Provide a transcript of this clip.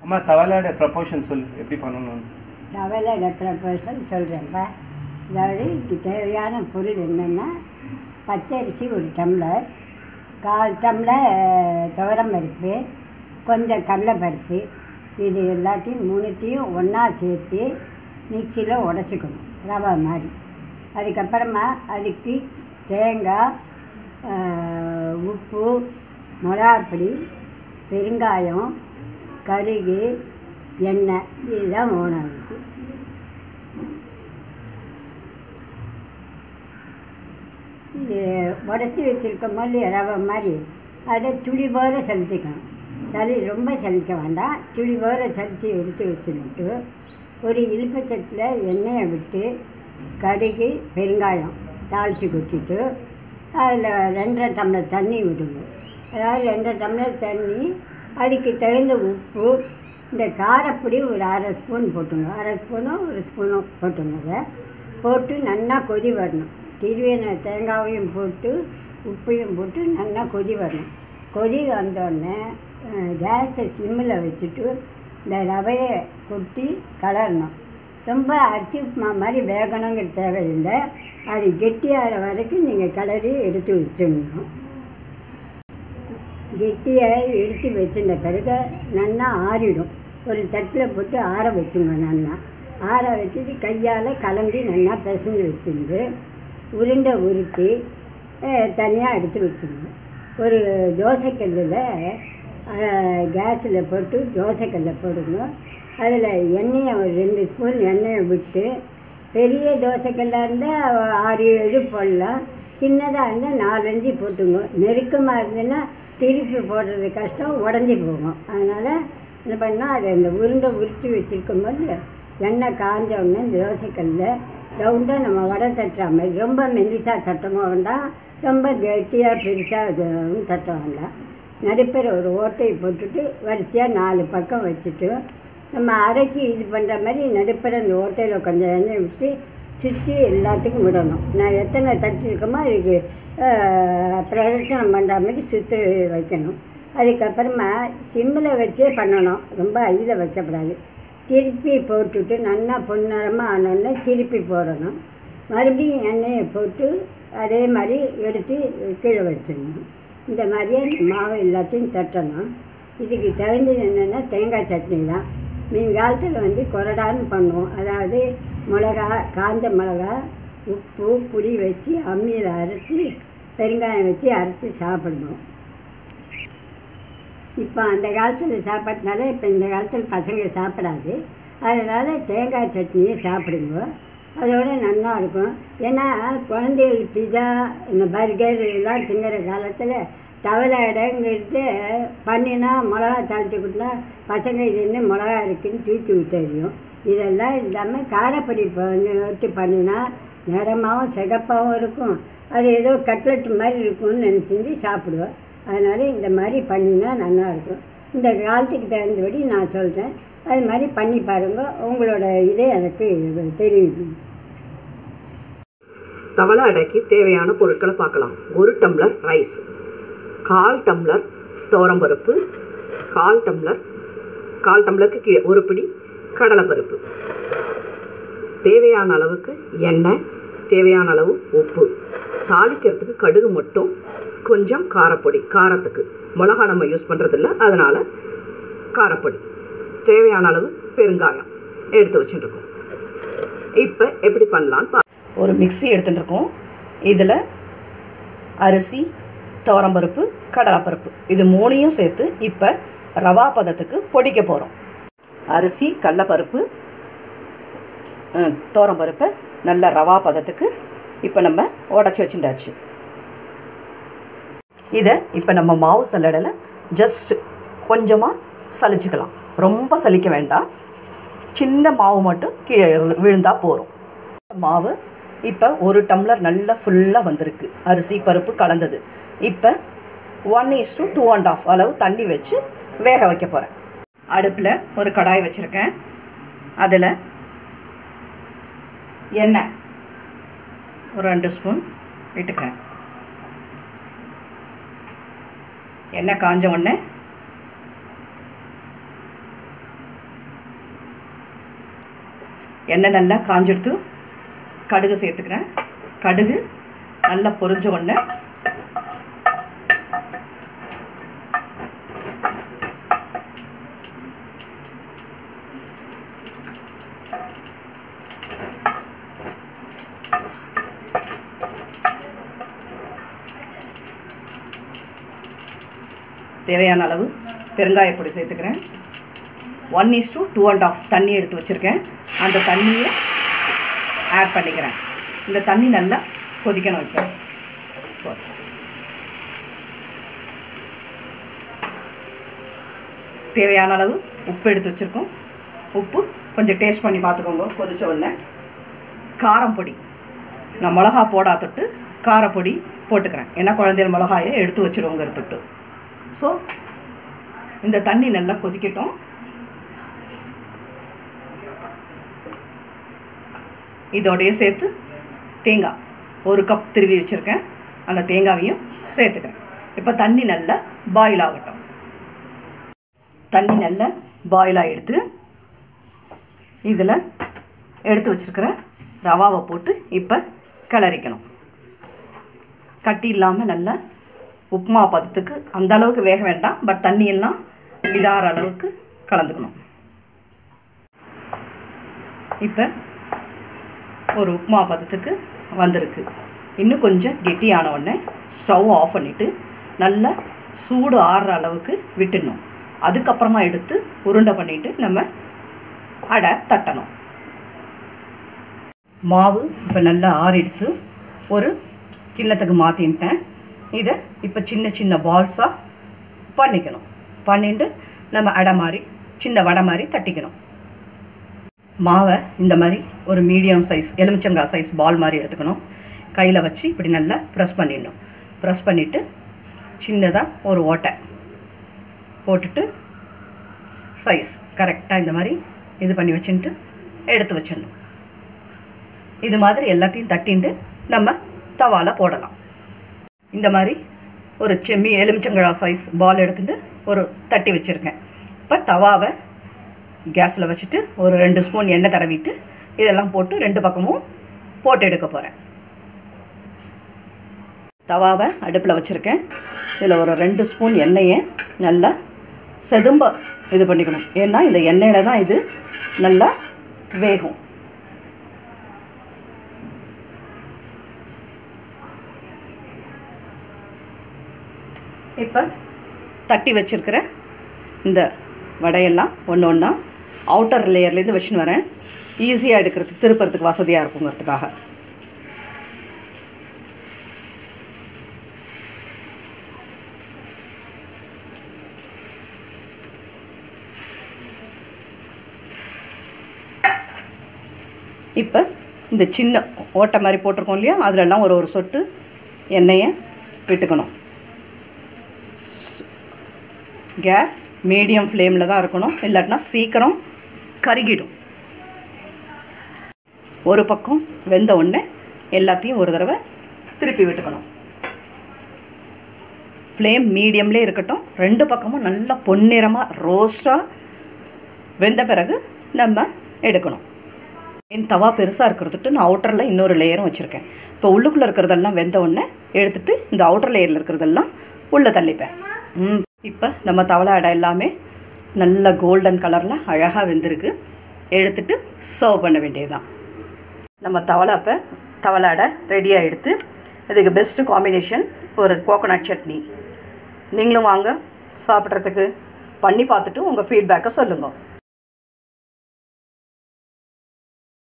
அம்மா தவளையோட ப்ரப்போர்ஷன் சொல்லு எப்படி பண்ணணும்னு லெவலில் ப்ரிப்பரேஷன் சொல்கிறேன்ப்பா அதாவது இதுக்கு தேவையான பொருள் என்னென்னா பச்சரிசி ஒரு டம்ளர் கால் டம்ளர் துவரம் பருப்பு கொஞ்சம் கடலைப்பருப்பு இது எல்லாத்தையும் மூணுத்தையும் ஒன்றா சேர்த்து மிக்சியில் உடச்சிக்கணும் ரவை மாதிரி அதுக்கப்புறமா அதுக்கு தேங்காய் ஆஹ், உப்பு மிளகாப்பொடி பெருங்காயம் கடுகு எண்ணெய் இதுதான் வேணும் அதுக்கு இது உடச்சி வச்சுருக்கோம் போது ரவை மாதிரி அதை துளி போல சலிச்சுக்கணும் சளி ரொம்ப சலிக்க வேண்டாம் துளி போல சலிச்சு எடுத்து வச்சுன்னுட்டு ஒரு இழுப்பச்சட்டில் எண்ணெயை விட்டு கடுகு பெருங்காயம் தாளித்து கொட்டிட்டு அதில் ரெண்டரை டம்ளர் தண்ணி விடுங்க அதாவது ரெண்டரை டம்ளர் தண்ணி அதுக்கு தகுந்த உப்பு இந்த காரப்பொடி ஒரு அரை ஸ்பூன் போட்டுங்க அரை ஸ்பூனோ ஒரு ஸ்பூனோ போட்டுங்க அதை போட்டு நல்லா கொதி வரணும் திருவின தேங்காவையும் போட்டு உப்பையும் போட்டு நல்லா கொதி வரணும் கொதி வந்தோடனே கேஸை சிம்மில் வச்சுட்டு இந்த ரவையை கொட்டி கலரணும் ரொம்ப அரிசி உப்புமா மாதிரி வேகணுங்கிற தேவையில்லை அது கெட்டியாகிற வரைக்கும் நீங்கள் கிளறி எடுத்து வச்சிடணும் கெட்டியாக எடுத்து வச்சிருந்த பிறகு நல்லா ஆறிடும் ஒரு தட்டில் போட்டு ஆற வச்சுங்க நல்லா ஆற வச்சுட்டு கையால் கலந்து நல்லா பிசைஞ்சு வச்சுருந்து உருண்டை உருட்டி தனியாக எடுத்து வச்சுங்க ஒரு தோசைக்கல்லில் கேஸில் போட்டு தோசைக்கல்லை போடுங்க அதில் எண்ணெயை ஒரு ரெண்டு ஸ்பூன் எண்ணெயை விட்டு பெரிய தோசைக்கல்லாக இருந்தால் ஆறு ஏழு போடலாம் சின்னதாக இருந்தால் நாலஞ்சு போட்டுங்க நெருக்கமாக இருந்ததுன்னா திருப்பி போடுறது கஷ்டம் உடஞ்சி போகும் அதனால் என்ன பண்ணால் அதை அந்த உருண்டை உருட்டி வச்சுருக்கும் போது எண்ணெய் காஞ்ச உடனே இந்த தோசைக்கல்லில் ரவுண்டாக நம்ம வடை தட்டுற மாதிரி ரொம்ப மெல்லிசாக தட்டவும் வேண்டாம் ரொம்ப கெட்டியாக பெருசாக இதுவும் தட்ட வேண்டாம் நடுப்பெற ஒரு ஓட்டையை போட்டுட்டு வரிசையாக நாலு பக்கம் வச்சுட்டு நம்ம அரைக்கி இது பண்ணுற மாதிரி நடுப்பெற அந்த ஓட்டையில் கொஞ்சம் எண்ணெய் விட்டு சுற்றி எல்லாத்துக்கும் விடணும் நான் எத்தனை தட்டு இருக்கமோ அதுக்கு பிரதட்சணம் பண்ணுற மாதிரி சுற்றி வைக்கணும் அதுக்கப்புறமா சிம்மில் வச்சே பண்ணணும் ரொம்ப ஐயில் வைக்கக்கூடாது திருப்பி போட்டுட்டு நல்லா பொன்னரமாக ஆனோடனே திருப்பி போடணும் மறுபடியும் எண்ணெயை போட்டு அதே மாதிரி எடுத்து கீழே வச்சிடணும் இந்த மாதிரியே இந்த மாவு எல்லாத்தையும் தட்டணும் இதுக்கு தகுந்தது என்னென்னா தேங்காய் சட்னி தான் மீன் காலத்தில் வந்து கொரடான்னு பண்ணுவோம் அதாவது மிளகா காஞ்ச மிளகா உப்பு புளி வச்சு அம்மியில் அரைச்சி பெருங்காயம் வச்சு அரைச்சி சாப்பிடுவோம் இப்போ அந்த காலத்தில் சாப்பாட்டினால இப்போ இந்த காலத்தில் பசங்க சாப்பிடாது அதனால் தேங்காய் சட்னியை சாப்பிடுங்க அதோட நல்லா இருக்கும் ஏன்னா குழந்தைகள் பிஸா இந்த பர்கர் எல்லாம் திங்கிற காலத்தில் தவளை இடங்கிறது பண்ணினா மிளகா தாளித்து கொடுத்தா பசங்க இது என்ன மிளகா இருக்குன்னு தூக்கி விட்டுறியும் இதெல்லாம் இல்லாமல் காரப்பொடி போட்டு பண்ணினா நிறமாகவும் சிகப்பாகவும் இருக்கும் அது ஏதோ கட்லெட் மாதிரி இருக்கும்னு நினச்சிட்டு சாப்பிடுவேன் அதனால் இந்த மாதிரி பண்ணினா நல்லாயிருக்கும் இந்த காலத்துக்கு தகுந்தபடி நான் சொல்கிறேன் அது மாதிரி பண்ணி பாருங்கள் உங்களோட இதை எனக்கு தெரிவிக்கும் தவளை அடைக்கு தேவையான பொருட்களை பார்க்கலாம் ஒரு டம்ளர் ரைஸ் கால் டம்ளர் துவரம்பருப்பு கால் டம்ளர் கால் டம்ளருக்கு கீழே ஒரு பிடி கடலைப்பருப்பு தேவையான அளவுக்கு எண்ணெய் தேவையான அளவு உப்பு தாளிக்கிறதுக்கு கடுகு மட்டும் கொஞ்சம் காரப்பொடி காரத்துக்கு மிளகா நம்ம யூஸ் பண்ணுறதில்ல அதனால் காரப்பொடி தேவையான அளவு பெருங்காயம் எடுத்து வச்சுட்டுருக்கோம் இப்போ எப்படி பண்ணலான்னு பா ஒரு மிக்ஸி எடுத்துகிட்டு இருக்கோம் இதில் அரிசி துவரம்பருப்பு கடலைப்பருப்பு இது மூணையும் சேர்த்து இப்போ ரவா பதத்துக்கு பொடிக்க போகிறோம் அரிசி கடலைப்பருப்பு துவரம்பருப்பை நல்ல ரவா பதத்துக்கு இப்போ நம்ம உடச்சி வச்சுட்டாச்சு இதை இப்போ நம்ம மாவு சல்லடையில் ஜஸ்ட் கொஞ்சமாக சலிச்சுக்கலாம் ரொம்ப சலிக்க வேண்டாம் சின்ன மாவு மட்டும் கீழே விழுந்தால் போகிறோம் மாவு இப்போ ஒரு டம்ளர் நல்லா ஃபுல்லாக வந்திருக்கு அரிசி பருப்பு கலந்தது இப்போ one is to two and half அளவு தண்ணி வச்சு வேக வைக்க போகிறேன் அடுப்பில் ஒரு கடாய் வச்சுருக்கேன் அதில் எண்ணெய் ஒரு ரெண்டு ஸ்பூன் விட்டுக்கிறேன் எண்ணெய் காஞ்ச உடனே எண்ணெய் நல்லா காஞ்செடுத்து கடுகு சேர்த்துக்கிறேன் கடுகு நல்லா பொரிஞ்ச உடனே தேவையான அளவு பெருங்காயப்பொடி சேர்த்துக்கிறேன் one is to two and half தண்ணி எடுத்து வச்சுருக்கேன் அந்த தண்ணியை ஆட் பண்ணிக்கிறேன் இந்த தண்ணி நல்லா கொதிக்கணும் இப்போ போதும். தேவையான அளவு உப்பு எடுத்து வச்சுருக்கோம் உப்பு கொஞ்சம் டேஸ்ட் பண்ணி பார்த்துக்கோங்க கொதிச்ச உடனே காரம் பொடி நான் மிளகா போடாத்துட்டு காரப்பொடி போட்டுக்கிறேன் ஏன்னா குழந்தைகள் மிளகாயை எடுத்து வச்சுருவோங்கிறதுட்டு ஸோ இந்த தண்ணி நல்லா கொதிக்கட்டும் இதோடைய சேர்த்து தேங்காய் ஒரு கப் திருவி வச்சுருக்கேன் அந்த தேங்காவையும் சேர்த்துக்கிறேன் இப்போ தண்ணி நல்லா பாயில் ஆகட்டும் தண்ணி நல்லா பாயில் ஆகிடுத்து இதில் எடுத்து வச்சுருக்கிற ரவாவை போட்டு இப்போ கிளறிக்கணும் கட்டி இல்லாமல் நல்லா உப்புமா பதத்துக்கு அந்த அளவுக்கு வேக வேண்டாம் பட் தண்ணியெல்லாம் இதாகிற அளவுக்கு கலந்துக்கணும் இப்போ ஒரு உப்புமா பதத்துக்கு வந்திருக்கு இன்னும் கொஞ்சம் கெட்டியான உடனே ஸ்டவ் ஆஃப் பண்ணிவிட்டு நல்லா சூடு ஆறுற அளவுக்கு விட்டுடணும் அதுக்கப்புறமா எடுத்து உருண்டை பண்ணிவிட்டு நம்ம அடை தட்டணும் மாவு இப்போ நல்லா ஆறிடுத்து ஒரு கிண்ணத்துக்கு மாற்றின்ட்டேன் இதை இப்போ சின்ன சின்ன பால்ஸாக பண்ணிக்கணும் பண்ணிட்டு நம்ம அடை மாதிரி சின்ன வடை மாதிரி தட்டிக்கணும் மாவை இந்த மாதிரி ஒரு மீடியம் சைஸ் எலுமிச்சங்காய் சைஸ் பால் மாதிரி எடுத்துக்கணும் கையில் வச்சு இப்படி நல்லா ப்ரெஸ் பண்ணிடணும் ப்ரெஸ் பண்ணிவிட்டு சின்னதாக ஒரு ஓட்டை போட்டுட்டு சைஸ் கரெக்டாக இந்த மாதிரி இது பண்ணி வச்சுட்டு எடுத்து வச்சிடணும் இது மாதிரி எல்லாத்தையும் தட்டிண்டு நம்ம தவால போடலாம் இந்த மாதிரி ஒரு செம்மி எலுமிச்சங்கழா சைஸ் பால் எடுத்துட்டு ஒரு தட்டி வச்சுருக்கேன் இப்போ தவாவை கேஸில் வச்சுட்டு ஒரு ரெண்டு ஸ்பூன் எண்ணெய் தடவிட்டு இதெல்லாம் போட்டு ரெண்டு பக்கமும் போட்டு எடுக்க போகிறேன் தவாவை அடுப்பில் வச்சுருக்கேன் இதில் ஒரு ரெண்டு ஸ்பூன் எண்ணெயை நல்லா செதும்ப இது பண்ணிக்கணும் ஏன்னா இந்த எண்ணெயில் தான் இது நல்லா வேகும் இப்போ தட்டி வச்சிருக்கிற இந்த வடையெல்லாம் ஒன்று ஒன்றா அவுட்டர் லேயர்லேருந்து வச்சுன்னு வரேன் ஈஸியாக எடுக்கிறதுக்கு திருப்பறதுக்கு வசதியாக இருக்குங்கிறதுக்காக இப்போ இந்த சின்ன ஓட்டை மாதிரி போட்டிருக்கோம் இல்லையா அதிலெல்லாம் ஒரு ஒரு சொட்டு எண்ணெயை விட்டுக்கணும் கேஸ் மீடியம் ஃப்ளேமில் தான் இருக்கணும் இல்லாட்டினா சீக்கிரம் கருகிடும் ஒரு பக்கம் வெந்த உடனே எல்லாத்தையும் ஒரு தடவை திருப்பி விட்டுக்கணும் ஃப்ளேம் மீடியம்லேயே இருக்கட்டும் ரெண்டு பக்கமும் நல்லா பொன்னிறமாக ரோஸ்டாக வெந்த பிறகு நம்ம எடுக்கணும் என் தவா பெருசாக இருக்கிறதுட்டு நான் அவுட்டரில் இன்னொரு லேயரும் வச்சுருக்கேன் இப்போ உள்ளுக்குள்ளே இருக்கிறதெல்லாம் வெந்த உடனே எடுத்துட்டு இந்த அவுட்டர் லேயரில் இருக்கிறதெல்லாம் உள்ளே தள்ளிப்பேன் ம் இப்போ நம்ம தவளை அடை எல்லாமே நல்ல கோல்டன் கலரில் அழகாக வெந்திருக்கு எடுத்துட்டு சர்வ் பண்ண வேண்டியதுதான் நம்ம தவளை அப்போ தவளை அடை ரெடியாக எடுத்து இதுக்கு பெஸ்ட்டு காம்பினேஷன் ஒரு கோகோனட் சட்னி நீங்களும் வாங்க சாப்பிட்றதுக்கு பண்ணி பார்த்துட்டு உங்கள் ஃபீட்பேக்கை சொல்லுங்கள்